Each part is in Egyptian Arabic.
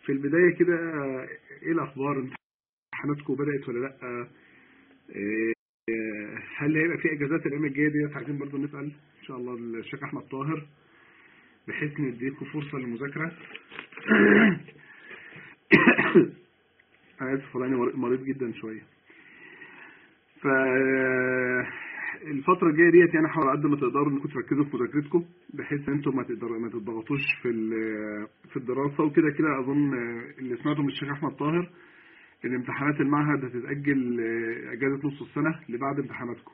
في البداية كده ايه الاخبار امتحاناتكم بدأت ولا لا إيه، هل هيبقى في اجازات الايام الجايه ديت عايزين برضو نسال ان شاء الله الشيخ احمد طاهر بحيث نديكم فرصه للمذاكره انا اسف والله أنا مريض جدا شويه ف الفترة الجاية ديت يعني حاولوا قد ما تقدروا انكم تركزوا في مذاكرتكم بحيث ان انتم ما تقدروا ما تضغطوش في ال- في الدراسة وكده كده اظن اللي سمعته من الشيخ احمد طاهر ان امتحانات المعهد هتتأجل آه، اجازة نص السنة لبعد امتحاناتكم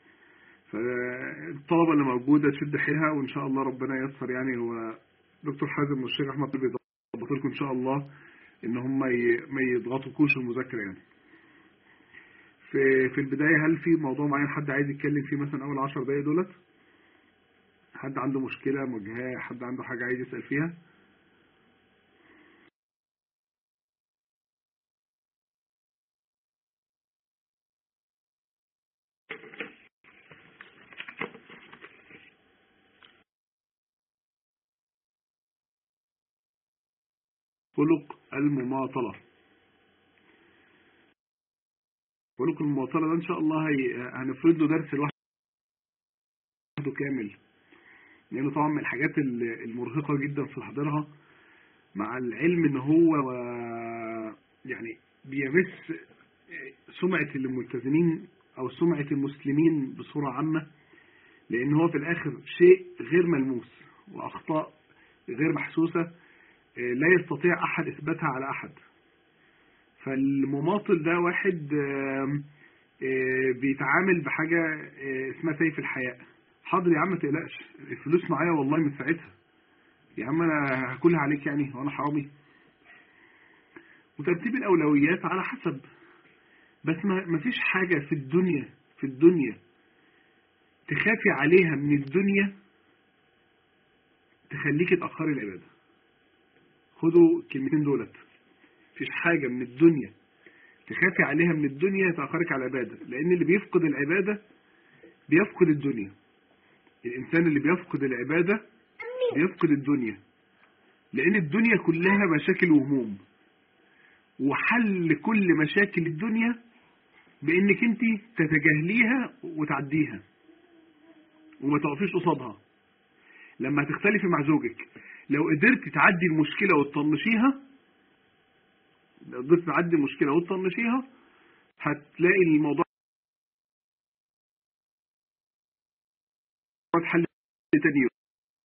فالطلبة اللي موجودة تشد حيلها وان شاء الله ربنا ييسر يعني هو دكتور حازم والشيخ احمد طاهر بيظبطوا لكم ان شاء الله ان هم ي- ما يضغطوكوش المذاكرة يعني في في البداية هل في موضوع معين حد عايز يتكلم فيه مثلا أول عشر دقايق دولت؟ حد عنده مشكلة مواجهاه حد عنده حاجة عايز يسأل فيها؟ خلق المماطلة خلق المماطلة ده إن شاء الله هي... هنفرد له درس لوحده كامل لأنه طبعا من الحاجات ال- المرهقة جدا في حضرها مع العلم إن هو آه، يعني بيمس سمعة الملتزمين أو سمعة المسلمين بصورة عامة لأن هو في الآخر شيء غير ملموس وأخطاء غير محسوسة آه، لا يستطيع أحد إثباتها على أحد فالمماطل ده واحد آم، آه، بيتعامل بحاجة آه، اسمها سيف الحياء حاضر يا عم ما تقلقش الفلوس معايا والله من ساعتها يا عم انا هاكلها عليك يعني وانا حرامي وترتيب الاولويات على حسب بس ما ما فيش حاجة في الدنيا في الدنيا تخافي عليها من الدنيا تخليكي تأخري العبادة خدوا الكلمتين دولت مفيش حاجة من الدنيا تخافي عليها من الدنيا تأخرك على العبادة لأن اللي بيفقد العبادة بيفقد الدنيا الإنسان اللي بيفقد العبادة بيفقد الدنيا لأن الدنيا كلها مشاكل وهموم وحل كل مشاكل الدنيا بإنك أنت تتجاهليها وتعديها وما تقفيش قصادها لما تختلفي مع زوجك لو قدرت تعدي المشكلة وتطنشيها لو قدرت تعدي المشكلة وتطنشيها هتلاقي الموضوع اتحل تاني يوم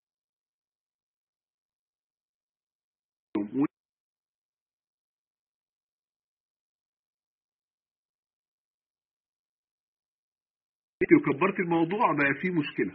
انت وكبرت الموضوع بقى فيه مشكلة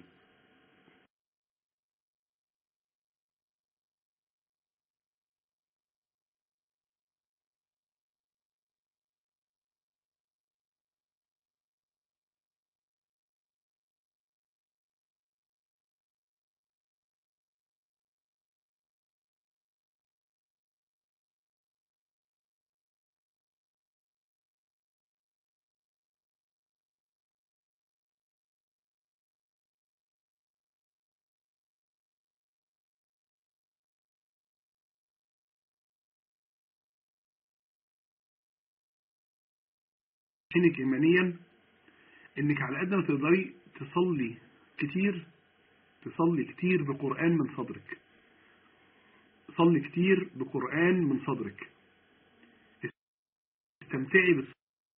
حينك إيمانيا إنك على قد ما تقدري تصلي كتير تصلي كتير بقرآن من صدرك صلي كتير بقرآن من صدرك استمتعي بالصلاة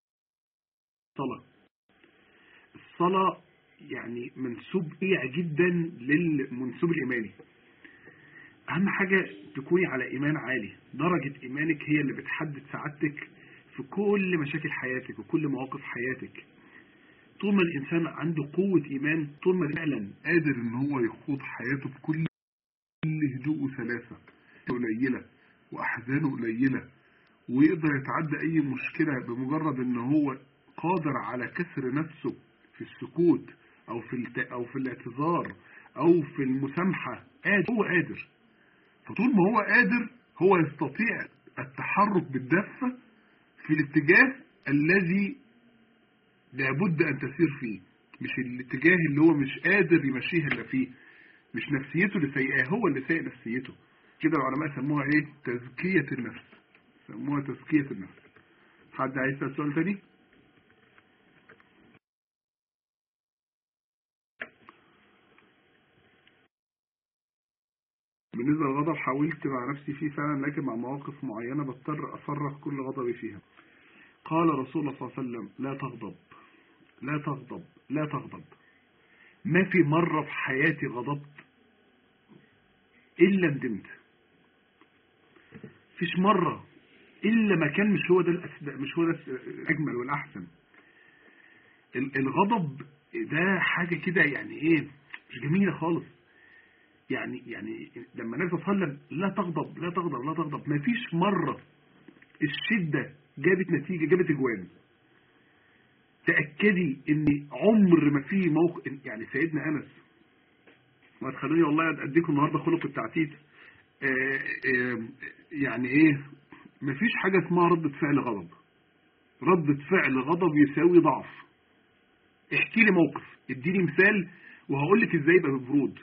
الصلاة يعني منسوب إيع جدا للمنسوب الإيماني أهم حاجة تكوني على إيمان عالي درجة إيمانك هي اللي بتحدد سعادتك في كل مشاكل حياتك وكل مواقف حياتك طول ما الإنسان عنده قوة إيمان طول ما فعلا قادر إن هو يخوض حياته بكل هدوء وسلاسة قليلة وأحزانه قليلة ويقدر يتعدى أي مشكلة بمجرد إن هو قادر على كسر نفسه في السكوت أو في الت... أو في الاعتذار أو في المسامحة قادر هو قادر فطول ما هو قادر هو يستطيع التحرك بالدفة في الاتجاه الذي لابد أن تسير فيه مش الاتجاه اللي هو مش قادر يمشيها إلا فيه مش نفسيته اللي سيئاه هو اللي سيء نفسيته كده العلماء سموها ايه تزكية النفس سموها تزكية النفس حد عايز يسأل سؤال تاني بالنسبة للغضب حاولت مع نفسي فيه فعلا لكن مع مواقف معينة بضطر أفرغ كل غضبي فيها قال رسول الله صلى الله عليه وسلم لا تغضب لا تغضب لا تغضب ما في مرة في حياتي غضبت إلا ندمت فيش مرة إلا ما كان مش هو ده الأسبق مش هو ده الأجمل والأحسن ال- الغضب ده حاجة كده يعني إيه مش جميلة خالص يعني يعني لما النبي صلى الله عليه وسلم لا تغضب لا تغضب لا تغضب ما فيش مرة الشدة جابت نتيجة جابت اجوان تأكدي ان عمر ما في موقف يعني سيدنا انس ما تخلوني والله اديكم النهارده خلق التعتيت آه، آه، يعني ايه ما فيش حاجة اسمها ردة فعل غضب ردة فعل غضب يساوي ضعف احكي لي موقف اديني مثال وهقول لك ازاي يبقى ببرود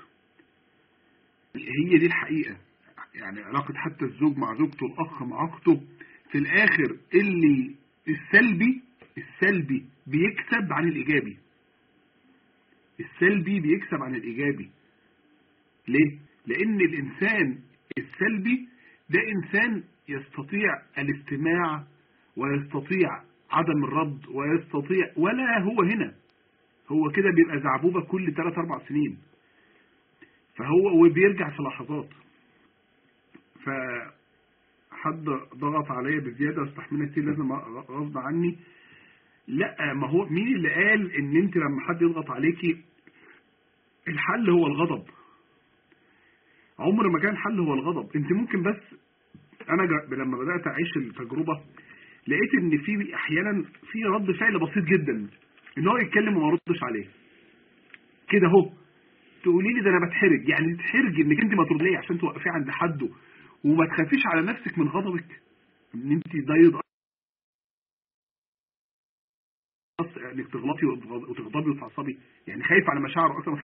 هي دي الحقيقة يعني علاقة حتى الزوج مع زوجته الأخ مع أخته في الآخر اللي السلبي السلبي بيكسب عن الإيجابي السلبي بيكسب عن الإيجابي ليه؟ لأن الإنسان السلبي ده إنسان يستطيع الاستماع ويستطيع عدم الرد ويستطيع ولا هو هنا هو كده بيبقى زعبوبة كل 3-4 سنين فهو وبيرجع في لحظات فحد ضغط عليا بزيادة واستحملها كتير لازم غصب عني لا ما هو مين اللي قال ان انت لما حد يضغط عليكي الحل هو الغضب عمر ما كان الحل هو الغضب انت ممكن بس انا جا- لما بدأت اعيش التجربة لقيت ان في احيانا في رد فعل بسيط جدا ان هو يتكلم وما ردش عليه كده اهو تقولي لي ده انا بتحرج يعني تحرج انك انت ما تردليه عشان توقفيه عند حده وما تخافيش على نفسك من غضبك ان انت ده يضغط انك تغلطي وتغض- وتغضبي وتعصبي يعني خايف على مشاعره اصلا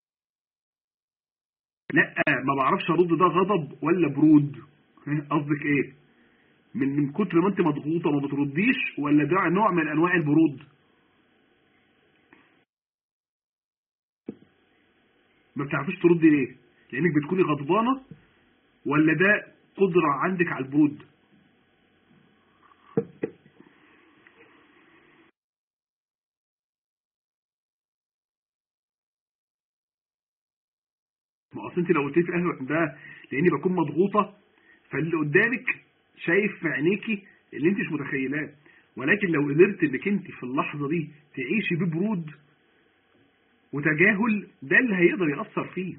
لا ما بعرفش ارد ده غضب ولا برود ها، قصدك ايه من من كتر ما انت مضغوطه ما بترديش ولا ده نوع من انواع البرود ما بتعرفيش تردي ليه لانك بتكوني غضبانه ولا ده قدره عندك على البرود ما اصل انت لو قلت لي في الاخر ده لاني بكون مضغوطه فاللي قدامك شايف في عينيكي اللي انت مش متخيلاه ولكن لو قدرت انك انت في اللحظه دي تعيشي ببرود وتجاهل ده اللي هيقدر يأثر فيه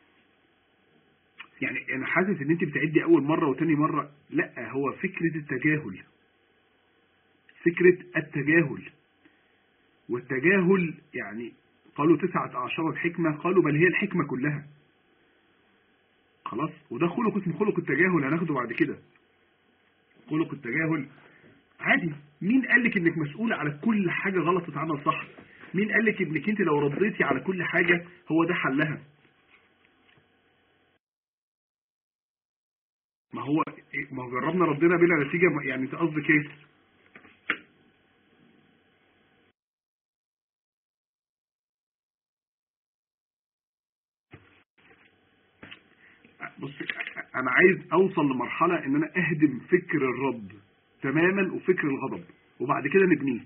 يعني انا حاسس ان انت بتعدي اول مرة وتاني مرة لا هو فكرة التجاهل فكرة التجاهل والتجاهل يعني قالوا تسعة اعشار الحكمة قالوا بل هي الحكمة كلها خلاص وده خلق اسمه خلق التجاهل هناخده بعد كده خلق التجاهل عادي مين قال لك انك مسؤولة على كل حاجة غلط تتعمل صح مين قال لك انك انت لو رديتي على كل حاجة هو ده حلها ما هو ما هو جربنا ردنا بلا نتيجة ما- يعني انت قصدك ايه بص انا عايز اوصل لمرحلة ان انا اهدم فكر الرد تماما وفكر الغضب وبعد كده نبنيه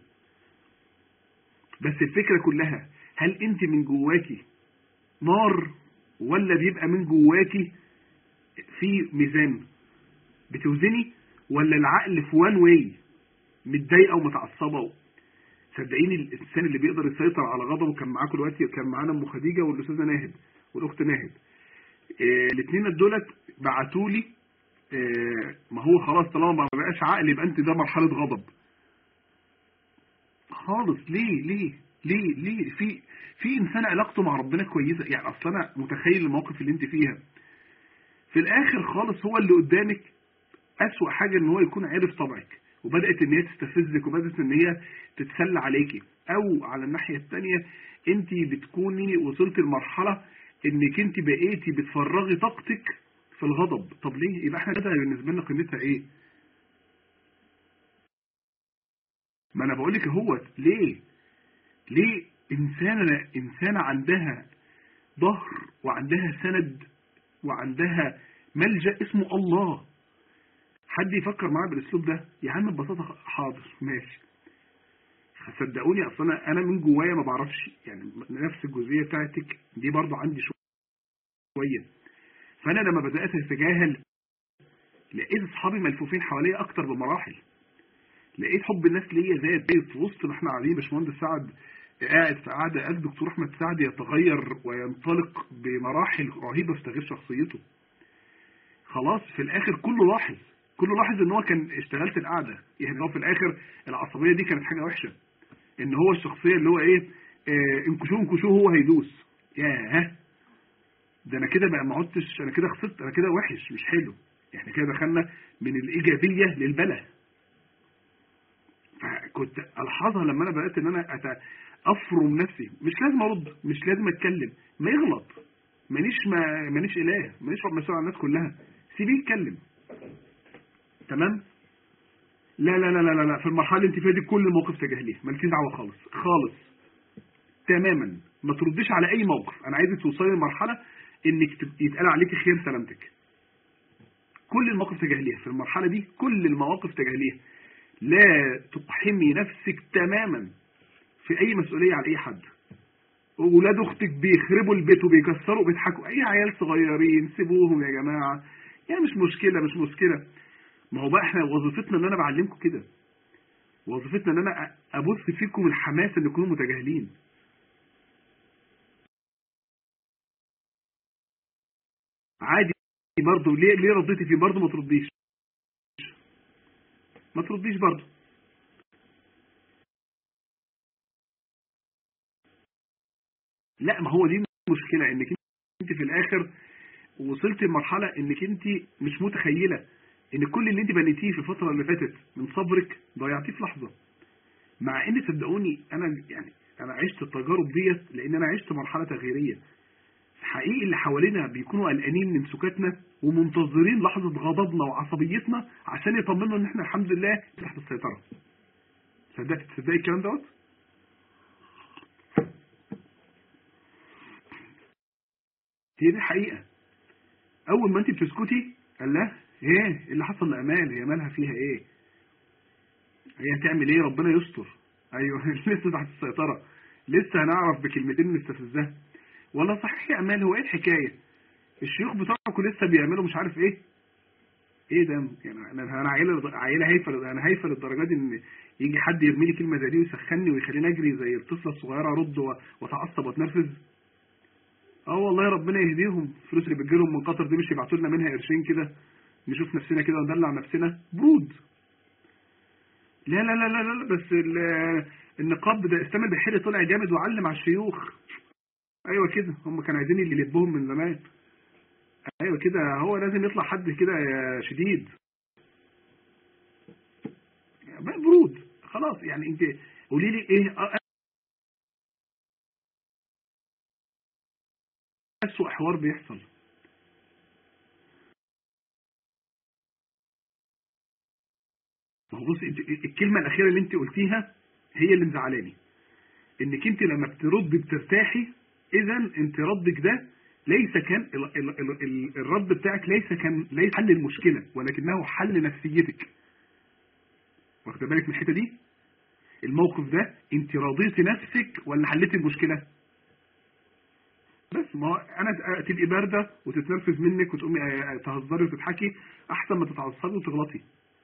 بس الفكرة كلها هل انت من جواكي نار ولا بيبقى من جواكي في ميزان بتوزني ولا العقل في وان واي متضايقه ومتعصبه صدقيني الانسان اللي بيقدر يسيطر على غضبه كان معاكم دلوقتي كان معانا ام خديجه والاستاذه ناهد والاخت ناهد الاثنين دولت بعتوا لي ما هو خلاص طالما ما بقاش عقل يبقى انت ده مرحله غضب خالص ليه ليه ليه ليه في في انسان علاقته مع ربنا كويسه يعني اصل انا متخيل المواقف اللي انت فيها في الاخر خالص هو اللي قدامك اسوأ حاجه ان هو يكون عارف طبعك وبدات ان هي تستفزك وبدات ان هي تتسلى عليكي او على الناحيه الثانيه انت بتكوني وصلت لمرحله انك انت بقيتي بتفرغي طاقتك في الغضب طب ليه يبقى احنا كده بالنسبه لنا قيمتها ايه ما انا بقول لك اهوت ليه ليه انسانه انسانه عندها ظهر وعندها سند وعندها ملجا اسمه الله حد يفكر معايا بالاسلوب ده يا عم ببساطه حاضر ماشي صدقوني اصلا انا من جوايا ما بعرفش يعني نفس الجزئيه بتاعتك دي برضو عندي شويه فانا لما بدات اتجاهل لقيت اصحابي ملفوفين حواليا اكتر بمراحل لقيت حب الناس ليا زاد بقيت وسط ما احنا قاعدين باشمهندس سعد قاعد في قعده قال دكتور احمد سعد يتغير وينطلق بمراحل رهيبه في تغيير شخصيته خلاص في الاخر كله لاحظ كله لاحظ ان هو كان اشتغلت القعده يعني هو في الاخر العصبيه دي كانت حاجه وحشه ان هو الشخصيه اللي هو ايه اه انكشوه انكشوه هو هيدوس ياه ده انا كده بقى ما عدتش انا كده خسرت انا كده وحش مش حلو احنا كده دخلنا من الايجابيه للبلا فكنت الحظها لما انا بدات ان انا أت... افرم نفسي مش لازم ارد مش لازم اتكلم ما يغلط مانيش ما مانيش اله مانيش رب مسؤول عن الناس كلها سيبيه يتكلم تمام لا لا لا لا لا في المرحله اللي انت فيها دي كل المواقف تجاهليه مالكيش دعوه خالص خالص تماما ما ترديش على اي موقف انا عايزك توصلي لمرحله انك يتقال عليك خير سلامتك كل المواقف تجاهليها في المرحله دي كل المواقف تجاهليها لا تقحمي نفسك تماما في اي مسؤوليه على اي حد ولاد اختك بيخربوا البيت وبيكسروا وبيضحكوا اي عيال صغيرين سيبوهم يا جماعه يعني مش مشكله مش مشكله ما هو بقى احنا وظيفتنا ان انا بعلمكم كده وظيفتنا ان انا ابث فيكم الحماس ان تكونوا متجاهلين عادي برضه ليه ليه رديتي فيه برضه ما ترديش ما ترديش برضه لا ما هو دي المشكله انك انت في الاخر وصلت لمرحله انك انت مش متخيله ان كل اللي انت بنيتيه في الفتره اللي فاتت من صبرك ضيعتيه في لحظه مع ان صدقوني انا يعني انا عشت التجارب ديت لان انا عشت مرحله تغييريه حقيقي اللي حوالينا بيكونوا قلقانين من سكاتنا ومنتظرين لحظه غضبنا وعصبيتنا عشان يطمنوا ان احنا الحمد لله تحت السيطره صدقت تصدقي الكلام دوت هي دي حقيقه اول ما انت بتسكتي قال لا ايه اللي حصل لامال هي مالها فيها ايه هي هتعمل ايه ربنا يستر ايوه لسه تحت السيطره لسه هنعرف بكلمتين نستفزها ولا صحيح يا امال هو ايه الحكايه الشيوخ بتوعكم لسه بيعملوا مش عارف ايه ايه ده يعني انا انا عيله عيله هايفه انا هايفه للدرجه دي ان يجي حد يرمي لي كلمه زي دي ويسخني ويخليني اجري زي الطفله الصغيره ارد واتعصب واتنرفز اه والله ربنا يهديهم الفلوس اللي بتجيلهم من قطر دي مش يبعتوا لنا منها قرشين كده نشوف نفسنا كده وندلع نفسنا برود لا لا لا لا لا بس النقاب ده اسلام البحيري طلع جامد وعلم على الشيوخ ايوه كده هم كانوا عايزين اللي يلبهم من زمان ايوه كده هو لازم يطلع حد كده شديد برود خلاص يعني انت قولي لي ايه اسوء حوار بيحصل ما هو بصي الكلمه الاخيره اللي انت قلتيها هي اللي مزعلاني انك انت لما بتردي بترتاحي اذا انت ردك ده ليس كان ال ال ال ال الرد بتاعك ليس كان ليس حل المشكله ولكنه حل نفسيتك واخد بالك من الحته دي الموقف ده انت رضيتي نفسك ولا حليتي المشكله بس ما هو انا تبقي بارده وتتنرفز منك وتقومي تهزري وتضحكي احسن ما تتعصبي وتغلطي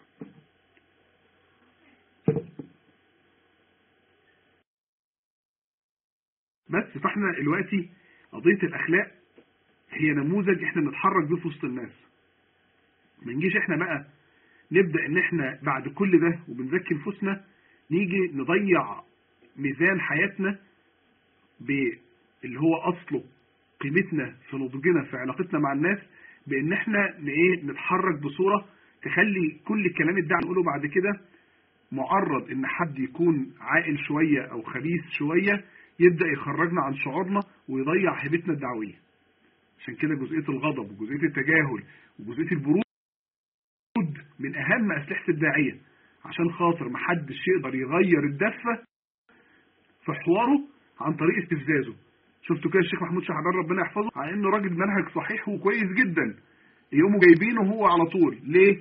بس فاحنا دلوقتي قضيه الاخلاق هي نموذج احنا بنتحرك بيه في وسط الناس ما نجيش احنا بقى نبدا ان احنا بعد كل ده وبنزكي نفوسنا نيجي نضيع ميزان حياتنا باللي هو اصله قيمتنا في نضجنا في علاقتنا مع الناس بان احنا ايه نتحرك بصوره تخلي كل الكلام الدعم نقوله بعد كده معرض ان حد يكون عاقل شويه او خبيث شويه يبدا يخرجنا عن شعورنا ويضيع هيبتنا الدعويه عشان كده جزئية الغضب وجزئية التجاهل وجزئية البرود من أهم أسلحة الداعية عشان خاطر محدش يقدر يغير الدفة في حواره عن طريق استفزازه شفتوا كده الشيخ محمود شعبان ربنا يحفظه على انه راجل منهج صحيح وكويس جدا يقوموا جايبينه هو على طول ليه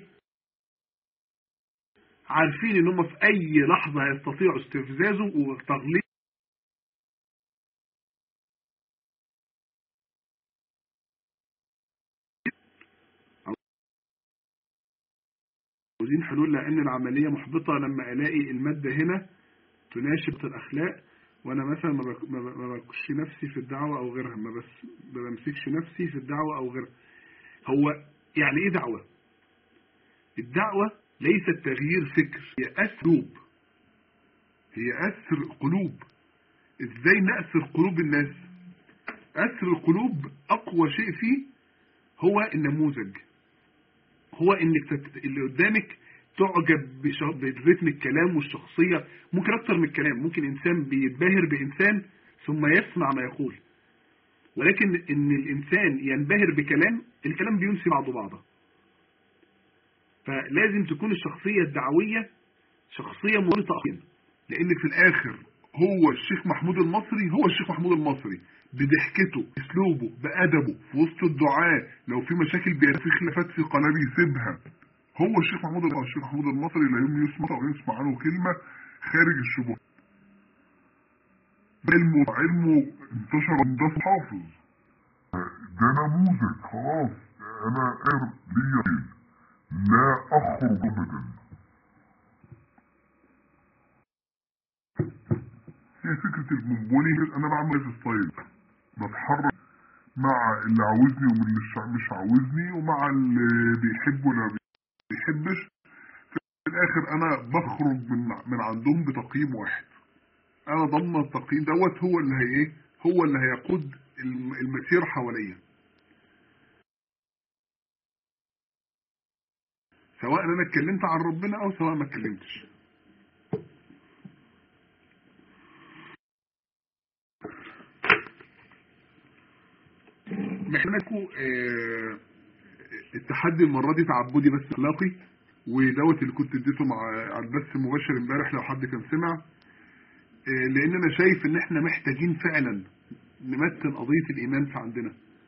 عارفين ان هم في اي لحظة هيستطيعوا استفزازه وتغليظ عاوزين حلول لان العملية محبطة لما الاقي المادة هنا تناشد الاخلاق وانا مثلا ما بك- ما ب- ما بكش نفسي في الدعوة او غيرها ما بس ما بمسكش نفسي في الدعوة او غيرها هو يعني ايه دعوة الدعوة ليست تغيير فكر هي اسلوب هي اسر قلوب ازاي نأسر قلوب الناس اسر القلوب اقوى شيء فيه هو النموذج هو انك تت... اللي قدامك تعجب بش... برتم الكلام والشخصية ممكن اكتر من الكلام ممكن انسان بيتباهر بانسان ثم يسمع ما يقول ولكن ان الانسان ينبهر بكلام الكلام بينسي بعضه بعضا فلازم تكون الشخصية الدعوية شخصية مرتبطة لان في الاخر هو الشيخ محمود المصري هو الشيخ محمود المصري بضحكته اسلوبه بادبه في وسط الدعاء لو في مشاكل بي- في خلافات في قناه بيسيبها هو الشيخ محمود الشيخ محمود المصري لا يوم يسمع او يسمع عنه كلمه خارج الشبهه علمه علمه انتشر من ده حافظ ده نموذج خلاص انا قادر ليا لا اخرج ابدا هي فكرة المنبولي انا بعمل لايف ستايل بتحرك مع اللي عاوزني واللي مش- مش عاوزني ومع اللي بيحب ولا بيحبش في الاخر انا بخرج من من عندهم بتقييم واحد انا ضمن التقييم دوت هو اللي هي ايه هو اللي هيقود الم- المسير حواليا سواء انا اتكلمت عن ربنا او سواء ما اتكلمتش محتاجكم آه التحدي المرة دي تعبدي بس اخلاقي ودوت اللي كنت اديته مع على البث المباشر امبارح لو حد كان سمع آه لان انا شايف ان احنا محتاجين فعلا نمتن قضية الايمان في عندنا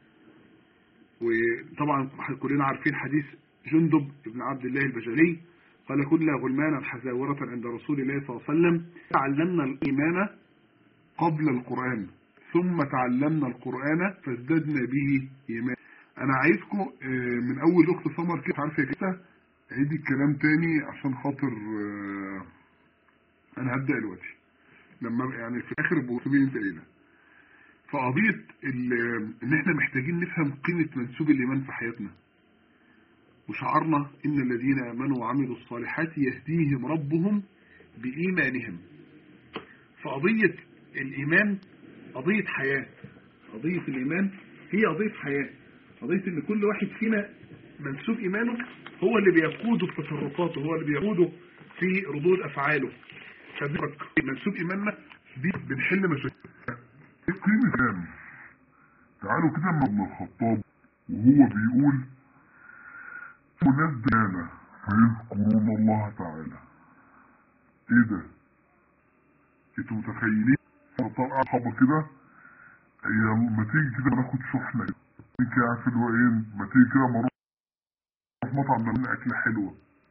وطبعا كلنا عارفين حديث جندب بن عبد الله البجلي قال كنا غلمانا حزاورة عند رسول الله صلى الله عليه وسلم تعلمنا الإيمان قبل القرآن ثم تعلمنا القرآن فازددنا به إيمان أنا عايزكم آه، من أول أخت سمر كده عارفة كده عيد الكلام تاني عشان خاطر آه، أنا هبدأ دلوقتي لما يعني في آخر بوصبين انت ليلة فقضية ال- ان احنا محتاجين نفهم قيمة منسوب الإيمان في حياتنا وشعرنا إن الذين آمنوا وعملوا الصالحات يهديهم ربهم بإيمانهم فقضية الإيمان قضية حياة قضية الإيمان هي قضية حياة قضية إن كل واحد فينا منسوب إيمانه هو اللي بيقوده في تصرفاته هو اللي بيقوده في ردود أفعاله فبيفكر منسوب إيماننا دي بنحل مشاكل ايه قيمة كام تعالوا كده من ابن الخطاب وهو بيقول ناس ديانة فيذكرون الله تعالى ايه ده انتوا متخيلين طلع صحابة كده هي ما تيجي كده ناخد شحنة كده تيجي كده عارف اللي هو ايه ما تيجي كده ما نروح مطعم نعمل اكلة حلوة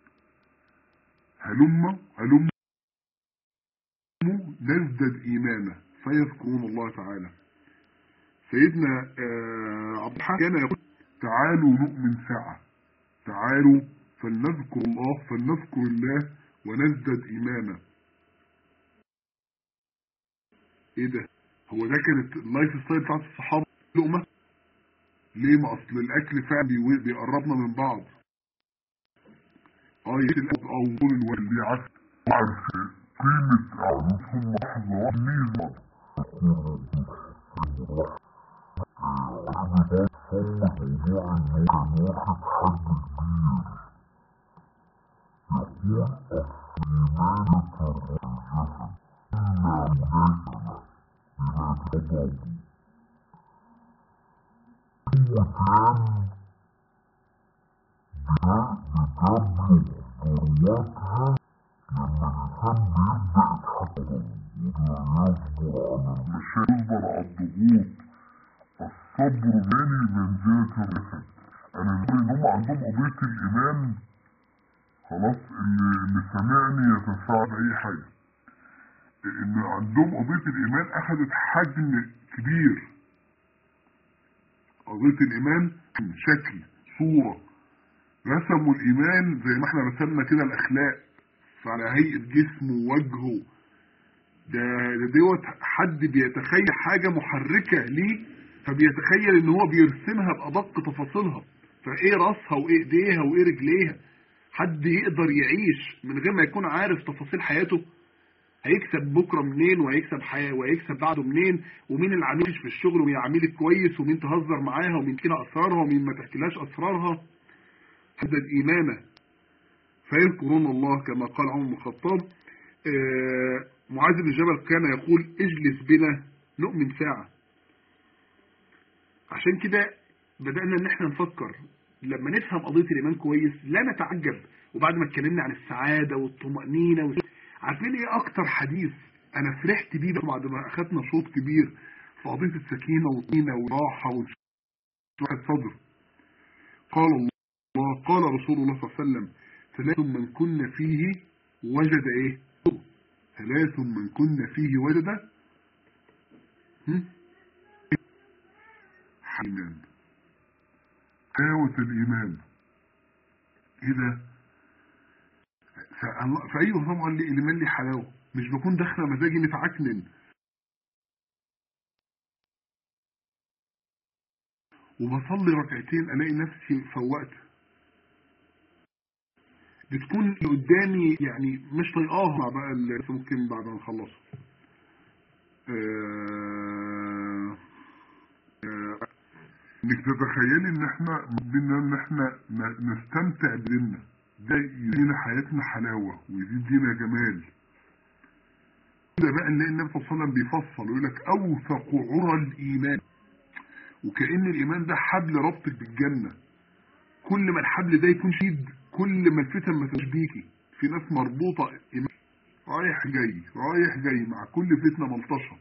هلم هلم نزدد إيمانا فيذكرون الله تعالى سيدنا آه، عبد الحق كان يقول تعالوا نؤمن ساعة تعالوا فلنذكر الله فلنذكر الله ونزدد إيمانا ايه ده هو ده كانت اللايف ستايل بتاعت الصحابة لقمة ليه ما اصل الاكل فعلا بيو- بيقربنا من بعض اه يأتي الأب او طول الوقت دي عكس عارف قيمة قعدتهم لحظة ميزة قوة بتبلغ ذروتها لما الإنسان بيبدأ يتحكم ولا يصبر على المشاكل يصبر على الضغوط الصبر مالي منزلة الرفد أنا نقول إن هم عندهم قضية الإيمان خلاص اللي, اللي سمعني يتفاعل أي حاجة إن عندهم قضية الإيمان أخذت حجم كبير قضية الإيمان شكل صورة رسموا الإيمان زي ما احنا رسمنا كده الأخلاق فعلى هيئة جسمه ووجهه ده ده دوت حد بيتخيل حاجة محركة ليه فبيتخيل ان هو بيرسمها بأدق تفاصيلها فايه راسها وايه ايديها وايه رجليها حد يقدر يعيش من غير ما يكون عارف تفاصيل حياته هيكسب بكره منين وهيكسب حياة وهيكسب بعده منين ومين اللي عاملش في الشغل ومين عامل كويس ومين تهزر معاها ومين كده اسرارها ومين ما تحكيلهاش اسرارها حدد ايمانه فيذكرون الله كما قال عمر بن الخطاب آه معاذ بن جبل كان يقول اجلس بنا نؤمن ساعة عشان كده بدأنا ان احنا نفكر لما نفهم قضية الإيمان كويس لا نتعجب وبعد ما اتكلمنا عن السعادة والطمأنينة وال... عارفين ايه اكتر حديث انا فرحت بيه بعد ما اخدنا شوط كبير في قضية السكينة والطمأنينة والراحة وشرح الصدر قال الله قال رسول الله صلى الله عليه وسلم ثلاث من كن فيه وجد ايه ثلاث من كن فيه وجد حنان قاوة الإيمان ايه ده فأيوه طبعا لي الإيمان لي حلاوة مش بكون داخله مزاجي متعكنن وبصلي ركعتين الاقي نفسي فوقت بتكون اللي قدامي يعني مش طايقاها بقى اللي ممكن بعد ما نخلص آه آه انك تتخيلي ان احنا بدنا ان احنا نستمتع بديننا ده يدينا حياتنا حلاوة ويزيدنا جمال كده بقى نلاقي النبي صلى الله عليه وسلم بيفصل ويقول لك اوثق عرى الايمان وكأن الايمان ده حبل ربطك بالجنة كل ما الحبل ده يكون شديد كل ما الفتن ما تشبيكي في ناس مربوطة رايح جاي رايح جاي مع كل فتنة ملطشة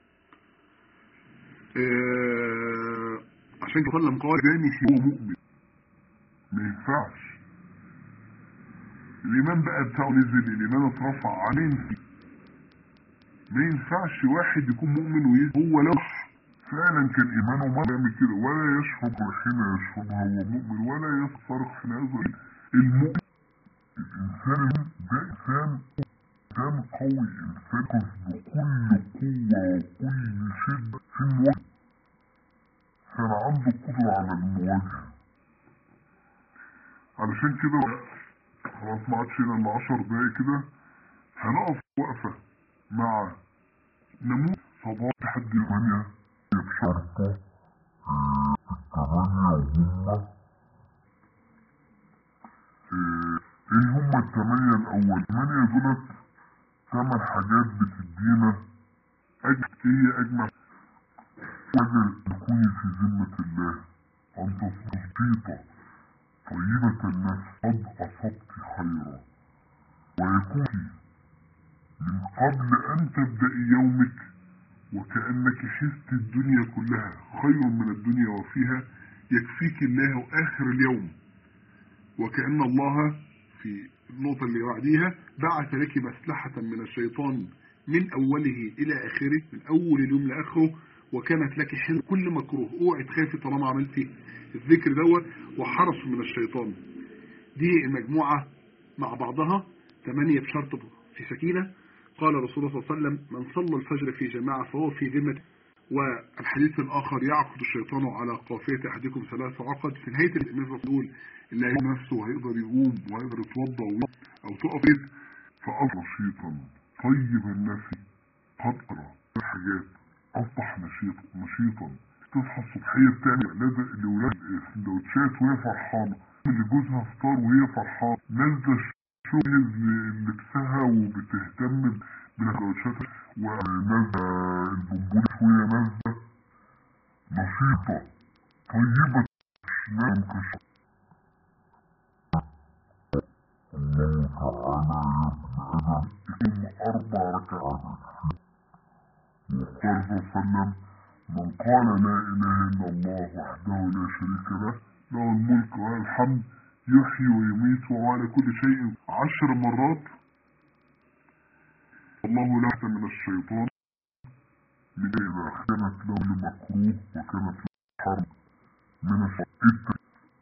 آه عشان كده صلى قال جاني هو مؤمن ما ينفعش الإيمان بقى بتاعه نزل الإيمان اترفع عليه ما ينفعش واحد يكون مؤمن ويزل هو لو فعلا كان إيمانه ما يعمل كده ولا يشرب حين يشربها هو مؤمن ولا يصرخ حين يصرخ المؤمن الإنسان ده إنسان إنسان قوي إنسان بكل قوة وكل شدة في المواجهة كان عنده قدرة على المواجهة علشان كده خلاص ما عادش لنا 10 دقايق كده هنقف وقفة مع نموذج صباح تحدي المانيا بشرطة الثمانية وهم ايه هم الثمانية الاول الثمانية دولت ثمان حاجات بتدينا اجل ايه اجمل حاجة تكوني في ذمة الله انت بسيطة طيبة النفس قد اصبت خيرا ويكون من قبل ان تبدأي يومك وكأنك حست الدنيا كلها خير من الدنيا وفيها يكفيك الله آخر اليوم وكأن الله في النقطة اللي بعديها بعث لك مسلحة من الشيطان من أوله إلى آخره من أول اليوم لآخره وكانت لك حل كل مكروه اوعي تخافي طالما عملتي الذكر دوت وحرص من الشيطان دي المجموعة مع بعضها ثمانية بشرط في سكينة قال رسول الله صلى الله عليه وسلم من صلى الفجر في جماعة فهو في ذمة والحديث الآخر يعقد الشيطان على قافية أحدكم ثلاث عقد في نهاية النبي يقول اللي هيقوم نفسه هيقدر يقوم وهيقدر يتوضا أو تقف فأصبح نشيطا طيب النفس قد أرى حاجات أصبح نشيط نشيطا تصحى الصبحية بتعمل لازق لولاد سندوتشات وهي فرحانة اللي جوزها فطار وهي فرحانة نازلة شغل لبسها وبتهتم بالسندوتشات ونازلة البونبون شوية نازلة نشيطة طيبة الأسنان كشعر الله تعالى يا ابن آدم ثم أربع ركعات وقال صلى الله عليه وسلم من قال لا إله إلا الله وحده لا شريك له له الملك وله الحمد يحيي ويميت وهو على كل شيء عشر مرات الله لا من الشيطان من إذا كانت له المكروه وكانت له حرب من الشيطان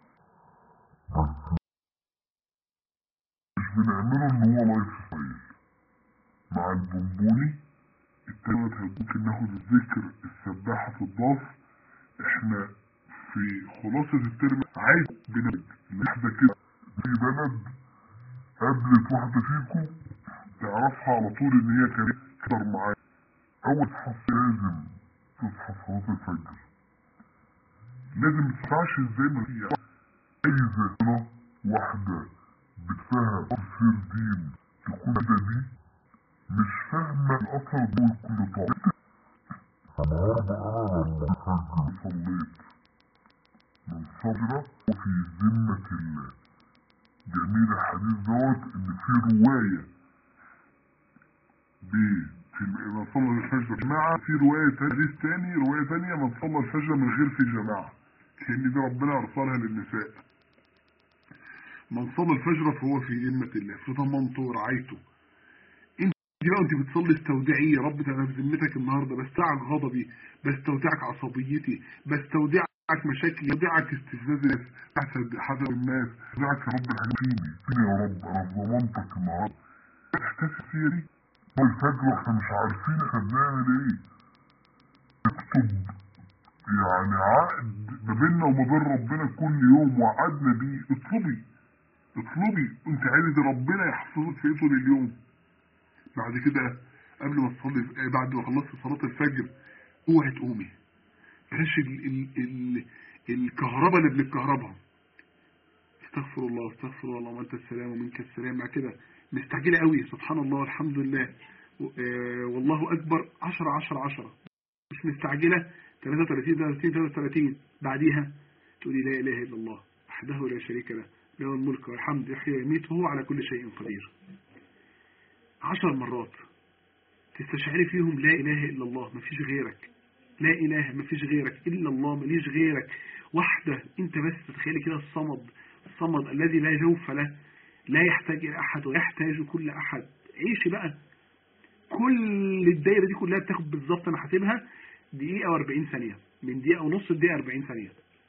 مش بنعمله ان هو لايف ستايل مع البونبوني التالت ممكن ناخد الذكر السباحة في الضاف احنا في خلاصة الترم عايز بنبد واحدة كده في بلد قابلت واحدة فيكم تعرفها على طول ان هي كانت كبر معايا اول تصحى لازم تصحى صلاة الفجر لازم متدفعش ازاي ما هي عايزة واحدة بتفهم تفسير دين تكون كده دي مش فاهمة الأثر دول كل طاقة النهاردة أنا لما فجر صليت من صدرة وفي ذمة الله جميل الحديث دوت إن في رواية ب في من صلى الفجر جماعة في رواية حديث تاني رواية تانية من صلى الفجر من غير في جماعة كأن دي ربنا أرسلها للنساء من صلى الفجر فهو في ذمة الله في ضمانته ورعايته انت بقى انت بتصلي استودعي يا رب انا في ذمتك النهارده بستودعك غضبي بستودعك عصبيتي بستودعك مشاكلي بستودعك استفزاز الناس حسد حسد الناس بستودعك يا رب الحاجات فيني فيني يا رب انا في ضمانتك النهارده تحتسب فيا دي هو الفجر واحنا مش عارفين احنا بنعمل ايه اكتب يعني عقد ما بيننا وما بين ربنا كل يوم وعدنا بيه اطلبي اطلبي انت عايزه ربنا يحفظك في طول اليوم بعد كده قبل ما تصلي بعد ما خلصت صلاة الفجر اوعي تقومي بلاش ال ال ال الكهرباء اللي بنتكهربها استغفر الله استغفر الله وانت السلام ومنك السلام مع كده مستعجله قوي سبحان الله والحمد لله اه والله اكبر 10 10 10 مش مستعجله 33 33 33 بعديها تقولي لا اله الا الله وحده لا شريك له له الملك والحمد يحيي ويميت وهو على كل شيء قدير عشر مرات تستشعري فيهم لا إله إلا الله ما فيش غيرك لا إله ما فيش غيرك إلا الله ماليش غيرك وحده أنت بس تتخيلي كده الصمد الصمد الذي لا جوف له لا يحتاج إلى أحد ويحتاج كل أحد عيشي بقى كل الدايرة دي كلها بتاخد بالظبط أنا حاسبها دقيقة و40 ثانية من دقيقة ونص لدقيقة 40 ثانية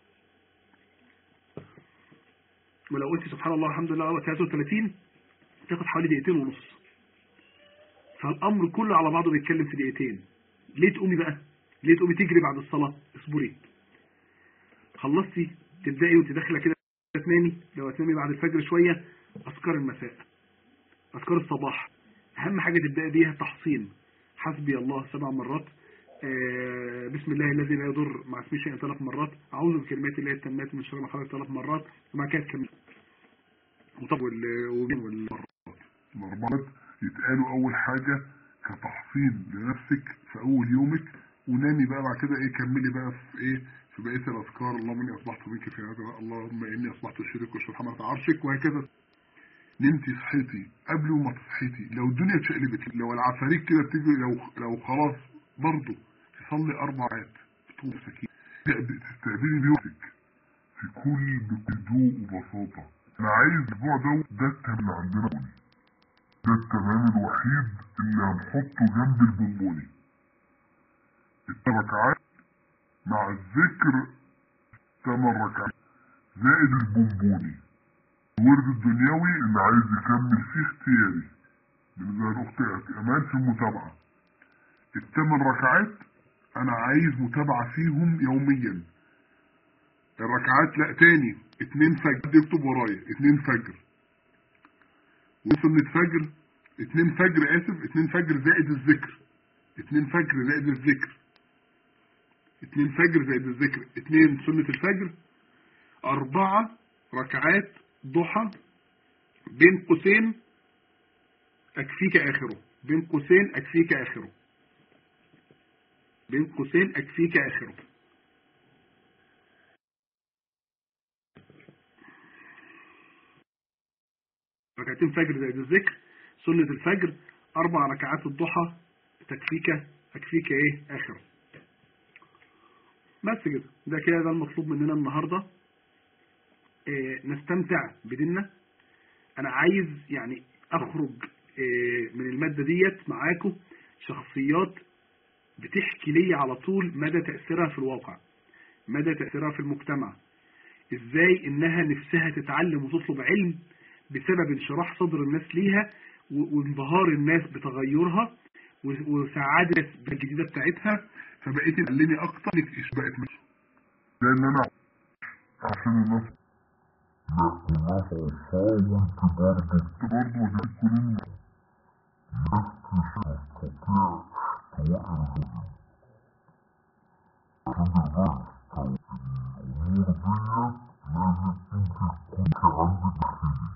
ولو قلت سبحان الله الحمد لله أول 33 تاخد حوالي دقيقتين ونص فالأمر كله على بعضه بيتكلم في دقيقتين ليه تقومي بقى ليه تقومي تجري بعد الصلاة اصبري خلصتي تبدأي وانت داخله كده تنامي لو هتنامي بعد الفجر شوية أذكار المساء أذكار الصباح أهم حاجة تبدأي بيها تحصين حسبي الله سبع مرات آه بسم الله الذي لا يضر مع اسمه شيئا ثلاث مرات أعوذ بكلمات الله التامات من شر ما خلق ثلاث مرات ومع كده تكمل وطب والمرات المرات يتقالوا اول حاجة كتحصين لنفسك في اول يومك ونامي بقى بعد كده ايه كملي بقى في ايه في بقية الاذكار اللهم اني اصبحت منك في هذا اللهم اني اصبحت اشرك واشرب حملة عرشك وهكذا نمتي صحيتي قبل ما تصحيتي لو الدنيا اتشقلبت لو العفاريت كده بتيجي لو لو خلاص برضه تصلي اربع آيات بتقوم سكين تستقبلي بيوتك في كل بهدوء وبساطة انا عايز الاسبوع ده ده التمرين عندنا بني ده التمام الوحيد اللي هنحطه جنب البونبوني التركعات مع الذكر ثمان ركعات زائد البونبوني الورد الدنيوي اللي عايز يكمل فيه اختياري بالنسبة لأختي أمان في المتابعة الثمان ركعات أنا عايز متابعة فيهم يوميا الركعات لا تاني اتنين فجر يكتب ورايا اتنين فجر وسنة فجر اتنين فجر اسف اتنين فجر زائد الذكر اتنين فجر زائد الذكر اتنين فجر زائد الذكر اتنين سنة الفجر اربعة ركعات ضحى بين قوسين اكفيك اخره بين قوسين اكفيك اخره بين قوسين اكفيك اخره ركعتين فجر زائد الذكر سنة الفجر أربع ركعات الضحى تكفيك تكفيك إيه آخر بس كده ده كده ده المطلوب مننا النهاردة إيه نستمتع بديننا أنا عايز يعني أخرج إيه من المادة ديت معاكم شخصيات بتحكي لي على طول مدى تأثيرها في الواقع مدى تأثيرها في المجتمع ازاي انها نفسها تتعلم وتطلب علم بسبب انشراح صدر الناس ليها و- وانبهار الناس بتغيرها و- وسعادة الناس بالجديدة بتاعتها فبقيت تعلمي اكتر لك ايش بقت ماشية لان انا عشان الناس لا الناس عصاه وانت برضه انت برضه ما تكونين ناس تستطيع توقف الهجوم عشان تقدر الامور ديت لازم انت تكون عندك داخلي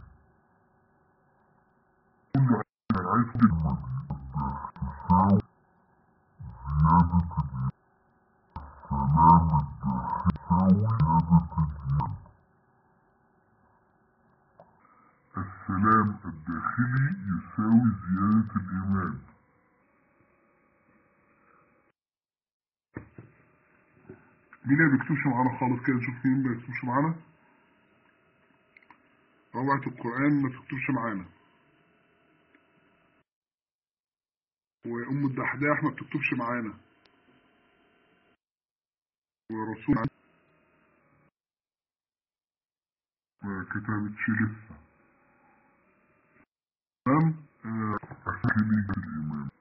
كل عايز عايز كلمة دي تساوي زيادة السلام الداخلي زيادة الإيمان السلام الداخلي يساوي زيادة الإيمان مين اللي ما بيكتبش معانا خالص كده نشوف مين ما بيكتبش معانا روعة القرآن ما تكتبش معانا وأم الدحداح ما بتكتبش معانا ورسول ما كتبتش لسه تمام آه، أخلي الإيمان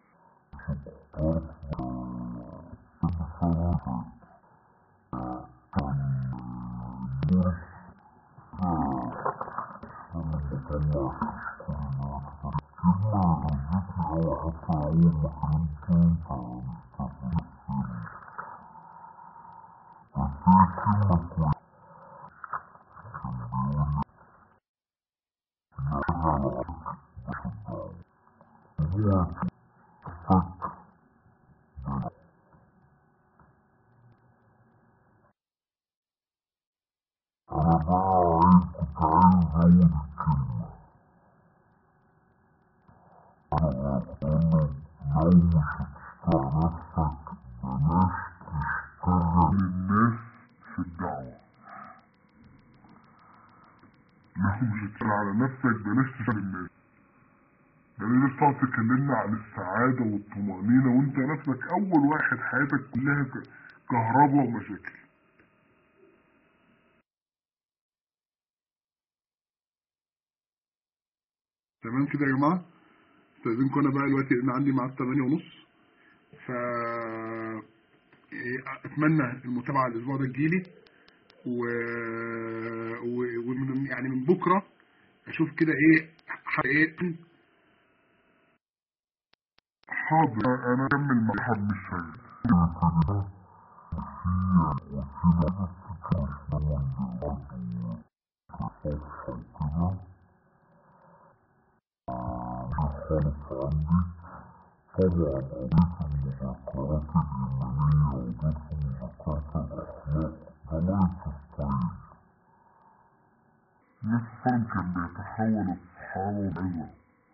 أنا بقى عايز كنت عايز أزود الكلمة أنا بقول لو مش هتشتغل نفسك بلاش تشتغل الناس في الدعوة لو مش هتشتغل على نفسك بلاش تشتغل الناس ده ليه تقعد تكلمنا عن السعادة والطمأنينة وانت نفسك أول واحد حياتك كلها ك- كهرباء ومشاكل تمام كده يا جماعة استاذنكم انا بقى دلوقتي لان عندي ميعاد 8 ونص ف إيه، اتمنى المتابعة الاسبوع ده تجيلي و... و... ومن يعني من بكرة اشوف كده ايه ح- ايه حاضر أنا أكمل مع حد مش شايف خالص عندي طبعا قضية المذكرات الإيمانية وقضية مذكرات الأخلاق ده لا يستطيع نفسا كان بيتحول الصحابة والعظة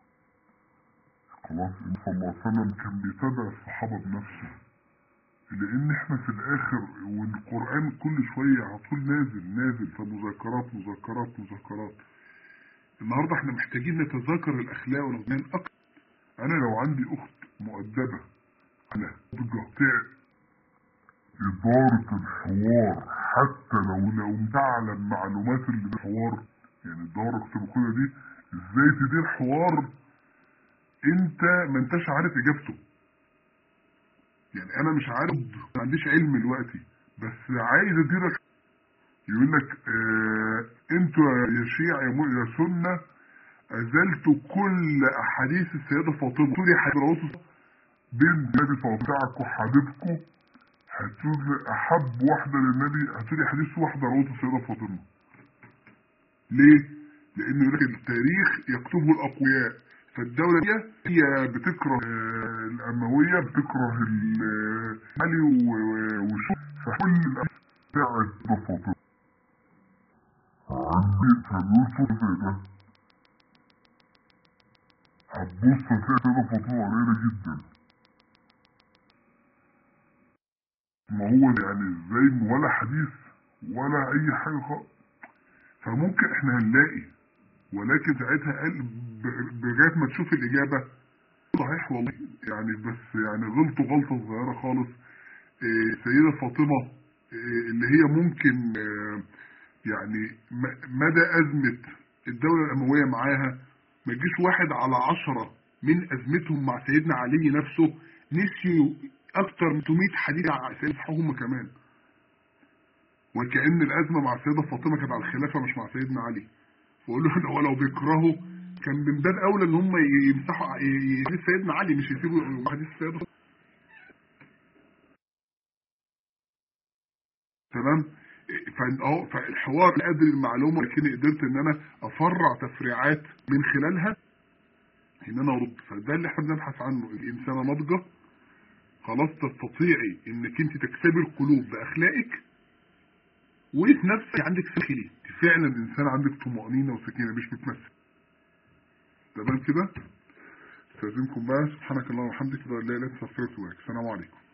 خلاص النبي صلى الله عليه وسلم كان بيتابع الصحابة بنفسه لأن احنا في الآخر والقرآن كل شوية على طول نازل نازل فمذكرات مذكرات مذكرات النهاردة احنا محتاجين نتذاكر الأخلاق والأغنيان أكتر أنا لو عندي أخت مؤدبة على بتاع إدارة الحوار حتى لو لو تعلم معلومات اللي الحوار يعني الدورة اللي كنت باخدها دي ازاي تدير حوار انت ما انتش عارف اجابته يعني انا مش عارف ما عنديش علم دلوقتي بس عايز اديرك يقول لك اه انتوا يا شيعة يا م- يا سنة ازلتوا كل احاديث السيدة فاطمة تقول يا حبيب الرسول بين النبي بتاعك وحبيبكم هتقول احب واحدة للنبي هتقولي حديث واحدة روته السيدة فاطمة ليه؟ لأن يقول لك التاريخ يكتبه الأقوياء فالدولة دي هي بتكره آه، الأموية بتكره ال- علي و- وشو فكل الأمر بتاعت فاطمة عندي فلوس زي ده هتبص هتلاقي سيدة فاطمة قليلة جدا ما هو يعني ازاي ولا حديث ولا اي حاجة خالص فممكن احنا هنلاقي ولكن ساعتها قال ب- لغايه ما تشوف الاجابه صحيح والله يعني بس يعني غلطوا غلطه صغيره خالص إيه، سيده فاطمه إيه، اللي هي ممكن آه، يعني م- مدى ازمه الدوله الامويه معاها ما يجيش واحد على عشرة من ازمتهم مع سيدنا علي نفسه نسيوا اكتر من 100 حديث على سيدنا هم كمان وكأن الأزمة مع السيدة فاطمة كانت على الخلافة مش مع سيدنا علي فقول له هو لو بيكرهوا كان من باب أولى إن هم يمسحوا ي- حديث سيدنا علي مش يسيبوا حديث السيدة تمام فإن- اه فالحوار لا أدري المعلومة لكن قدرت إن أنا أفرع تفريعات من خلالها إن أنا أرد فده اللي إحنا بنبحث عنه الإنسانة ناضجة خلاص تستطيعي إنك أنت تكسبي القلوب بأخلاقك وفي نفسك عندك سكينة فعلا انسان عندك طمأنينة وسكينة مش بتمثل تمام كده استاذنكم بقى سبحانك اللهم وبحمدك لا اله الا انت استغفرك واتوب اليك السلام عليكم